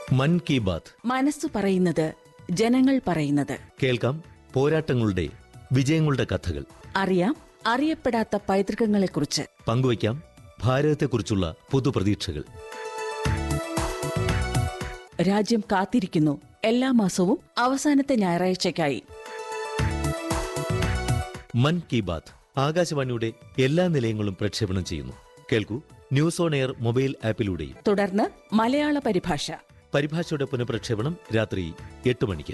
മൻ കി ബാത്ത് മനസ്സു പറയുന്നത് ജനങ്ങൾ പറയുന്നത് കേൾക്കാം പോരാട്ടങ്ങളുടെ വിജയങ്ങളുടെ കഥകൾ അറിയാം അറിയപ്പെടാത്ത പൈതൃകങ്ങളെക്കുറിച്ച് പങ്കുവയ്ക്കാം ഭാരതത്തെക്കുറിച്ചുള്ള പുതുപ്രതീക്ഷകൾ രാജ്യം കാത്തിരിക്കുന്നു എല്ലാ മാസവും അവസാനത്തെ ഞായറാഴ്ചയ്ക്കായി മൻ കി ബാത്ത് ആകാശവാണിയുടെ എല്ലാ നിലയങ്ങളും പ്രക്ഷേപണം ചെയ്യുന്നു കേൾക്കൂ ന്യൂസ് ഓൺ എയർ മൊബൈൽ ആപ്പിലൂടെയും തുടർന്ന് മലയാള പരിഭാഷ പരിഭാഷയുടെ പുനഃപ്രക്ഷേപണം രാത്രി എട്ട് മണിക്ക്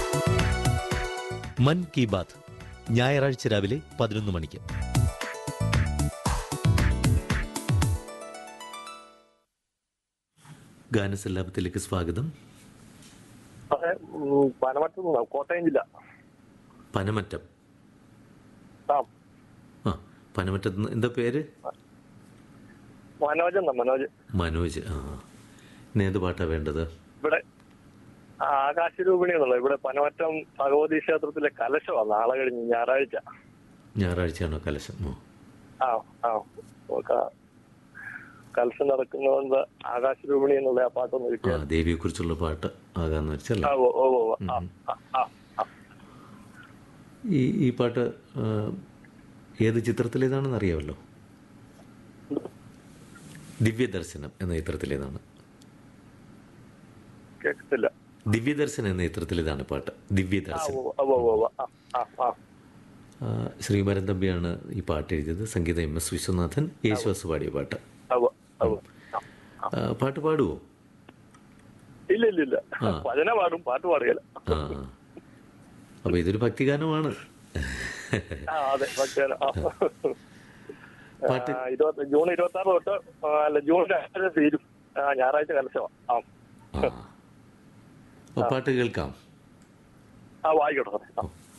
മൻ കി ബാത്ത് ഞായറാഴ്ച രാവിലെ പതിനൊന്ന് മണിക്ക് ഗാനസല്ലാപത്തിലേക്ക് സ്വാഗതം അതെ ഉം, പനമറ്റത്ത് നിന്നാ കോട്ടയം ജില്ല പനമറ്റം ആ ആ പനമറ്റത്ത് നിന്ന് എന്താ പേര് മനോജ് എന്നാ മനോജ് മനോജ് ആ ഇന്ന് ഏത് പാട്ടാ വേണ്ടത് ഇവിടെ ആ, ആകാശരൂപിണി എന്നുള്ള ഇവിടെ പനമറ്റം ഭഗവതി ക്ഷേത്രത്തിലെ കലശമാണ് നാളെ കഴിഞ്ഞ് ഞായറാഴ്ച ഞായറാഴ്ചയാണോ കലശം ഓ ആ ആ ഒക്കെ കലശം നടക്കുന്നതുകൊണ്ട് ആകാശരൂപിണി എന്നുള്ള ആ പാട്ടൊന്ന് ആ കിട്ടിയ ദേവിയെ കുറിച്ചുള്ള പാട്ട് ആകാന്ന് വെച്ചല്ലേ ആ ഓ ഓ ഓ, ആ ആ, ആ ആ ഈ ഈ പാട്ട് ആ, ഏത് ചിത്രത്തിലേതാണെന്ന് അറിയാമല്ലോ ദിവ്യദർശനം എന്ന ചിത്രത്തിലേതാണ് കേൾക്കത്തില്ല ദിവ്യദർശനം എന്ന ചിത്രത്തിലേതാണ് പാട്ട് ആ ദിവ്യദർശനം ഓ ഓ ഓ ഓ ആ ആ ആ ആ, ശ്രീമരൻ തമ്പിയാണ് ഈ പാട്ട് എഴുതിയത് സംഗീതം എം എസ് വിശ്വനാഥൻ യേശുദാസ് പാടിയ പാട്ട് ആ ഓ, ആ ഓ. ആ. ആ, പാട്ട് പാടുവോ ഇല്ല ഇല്ല ഇല്ല ഭജന പാടും പാട്ട് പാടുകയില്ല ആ അപ്പൊ ഇതൊരു ഭക്തിഗാനമാണ് ആ അതെ ഭക്തജന ആ പാട്ട് ആ, ഇരുപത്തി ജൂൺ ഇരുപത്തി ആറ് തൊട്ട് ആ, അല്ല ജൂൺ രണ്ടിന് തീരും ആ, ഞായറാഴ്ച കലശമാണ് ആ ആ അപ്പൊ പാട്ട് കേൾക്കാം ആ വായിക്കട്ടെ സാറേ ആ